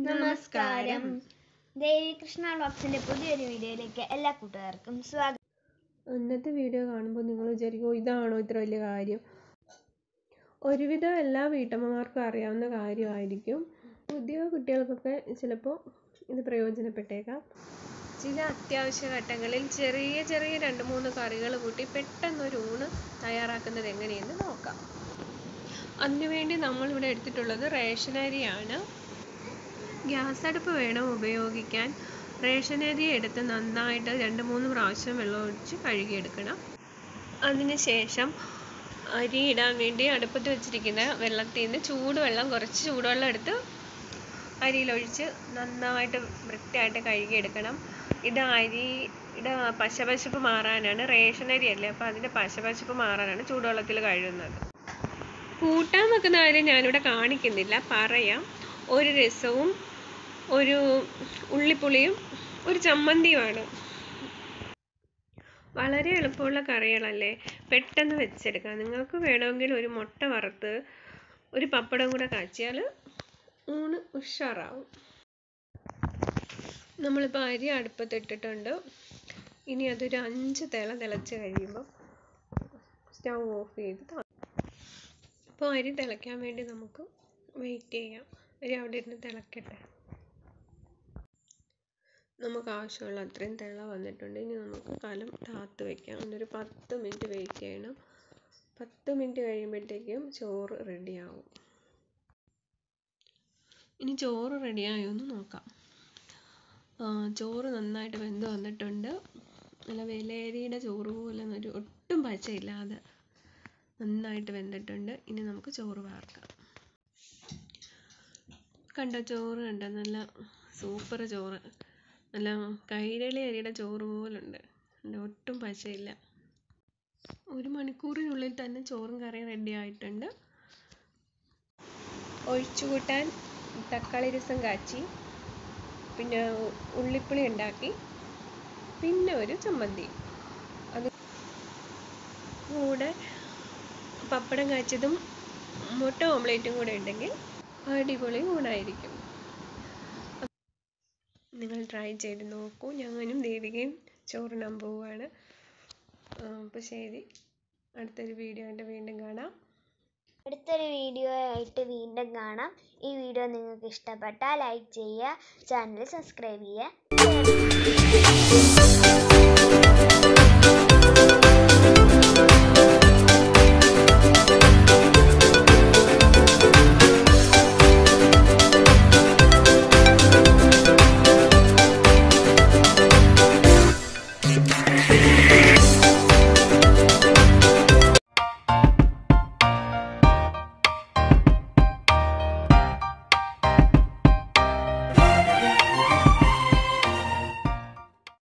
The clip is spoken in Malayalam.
നമസ്കാരം ദേവി കൃഷ്ണ വ്ളോഗ്സിന്റെ പുതിയൊരു വീഡിയോയിലേക്ക് എല്ലാ കൂട്ടുകാർക്കും സ്വാഗതം ഇന്നത്തെ വീഡിയോ കാണുമ്പോൾ നിങ്ങൾ വിചാരിക്കും ഇതാണോ ഇത്ര വലിയ കാര്യം ഒരുവിധം എല്ലാ വീട്ടമ്മമാർക്കും അറിയാവുന്ന കാര്യമായിരിക്കും പുതിയ കുട്ടികൾക്കൊക്കെ ചിലപ്പോൾ ഇത് പ്രയോജനപ്പെട്ടേക്കാം ചില അത്യാവശ്യ ഘട്ടങ്ങളിൽ ചെറിയ ചെറിയ രണ്ട് മൂന്ന് കറികൾ കൂട്ടി പെട്ടെന്നൊരു ഊണ് തയ്യാറാക്കുന്നത് എങ്ങനെയെന്ന് നോക്കാം അതിനുവേണ്ടി നമ്മളിവിടെ എടുത്തിട്ടുള്ളത് റേഷൻ അരിയാണ് ഗ്യാസ് അടുപ്പ് വേണം ഉപയോഗിക്കാൻ റേഷൻ അരി എടുത്ത് നന്നായിട്ട് രണ്ട് മൂന്ന് പ്രാവശ്യം വെള്ളം ഒഴിച്ച് കഴുകിയെടുക്കണം അതിനുശേഷം അരി ഇടാൻ വേണ്ടി അടുപ്പത്ത് വെച്ചിരിക്കുന്ന വെള്ളത്തിൽ നിന്ന് ചൂടുവെള്ളം കുറച്ച് ചൂടുവെള്ളം എടുത്ത് അരിയിലൊഴിച്ച് നന്നായിട്ട് വൃത്തിയായിട്ട് കഴുകിയെടുക്കണം ഇത് അരിയുടെ പശപശപ്പ് മാറാനാണ് റേഷൻ അരി അല്ലേ അപ്പോൾ അതിൻ്റെ പശപശപ്പ് മാറാനാണ് ചൂടുവെള്ളത്തിൽ കഴുകുന്നത് കൂട്ടാൻ വെക്കുന്ന കാര്യം ഞാനിവിടെ കാണിക്കുന്നില്ല പറയാം ഒരു രസവും ഒരു ഉള്ളിപ്പുളിയും ഒരു ചമ്മന്തിയുമാണ് വളരെ എളുപ്പമുള്ള കറികളല്ലേ പെട്ടെന്ന് വെച്ചെടുക്കാം നിങ്ങൾക്ക് വേണമെങ്കിൽ ഒരു മുട്ട വറുത്ത് ഒരു പപ്പടം കൂടെ കാച്ചിയാൽ ഊണ് ഉഷാറാവും നമ്മളിപ്പോൾ അരി അടുപ്പത്തിട്ടിട്ടുണ്ട് ഇനി അതൊരു അഞ്ച് തിള തിളച്ച് കഴിയുമ്പോൾ സ്റ്റൗ ഓഫ് ചെയ്ത് അപ്പോൾ അരി തിളയ്ക്കാൻ വേണ്ടി നമുക്ക് വെയിറ്റ് ചെയ്യാം അരി അവിടെ ഇരുന്ന് തിളക്കട്ടെ നമുക്ക് ആവശ്യമുള്ള അത്രയും തിള വന്നിട്ടുണ്ട് ഇനി നമുക്ക് കലം താത്ത് വയ്ക്കാം എന്നൊരു പത്ത് മിനിറ്റ് വെയിറ്റ് ചെയ്യണം പത്ത് മിനിറ്റ് കഴിയുമ്പോഴത്തേക്കും ചോറ് റെഡിയാവും ഇനി ചോറ് റെഡിയായോ എന്ന് നോക്കാം ചോറ് നന്നായിട്ട് വെന്ത് വന്നിട്ടുണ്ട് നല്ല വിലയരിയുടെ ചോറ് പോലെ ഒരു ഒട്ടും പച്ചയില്ലാതെ നന്നായിട്ട് വെന്തിട്ടുണ്ട് ഇനി നമുക്ക് ചോറ് വാർക്കാം കണ്ടോ ചോറ് കണ്ടോ നല്ല സൂപ്പർ ചോറ് നല്ല കൈരളി അരിയുടെ ചോറ് പോലുണ്ട് ഒട്ടും പശയില്ല ഒരു മണിക്കൂറിനുള്ളിൽ തന്നെ ചോറും കറിയും റെഡി ആയിട്ടുണ്ട് ഒഴിച്ചു കൂട്ടാൻ തക്കാളി രസം കാച്ചി പിന്നെ ഉള്ളിപ്പുളി ഉണ്ടാക്കി പിന്നെ ഒരു ചമ്മന്തി അത് കൂടെ പപ്പടം കാച്ചതും മുട്ട ഓംലേറ്റും കൂടെ ഉണ്ടെങ്കിൽ അടിപൊളി ഊണായിരിക്കും നിങ്ങൾ ട്രൈ ചെയ്ത് നോക്കൂ ഞാനും ദേവികയും ചോറിനാൻ പോവുകയാണ് അപ്പോൾ ശരി അടുത്തൊരു വീഡിയോ ആയിട്ട് വീണ്ടും കാണാം അടുത്തൊരു വീഡിയോ ആയിട്ട് വീണ്ടും കാണാം ഈ വീഡിയോ നിങ്ങൾക്ക് ഇഷ്ടപ്പെട്ടാൽ ലൈക്ക് ചെയ്യുക ചാനൽ സബ്സ്ക്രൈബ് ചെയ്യുക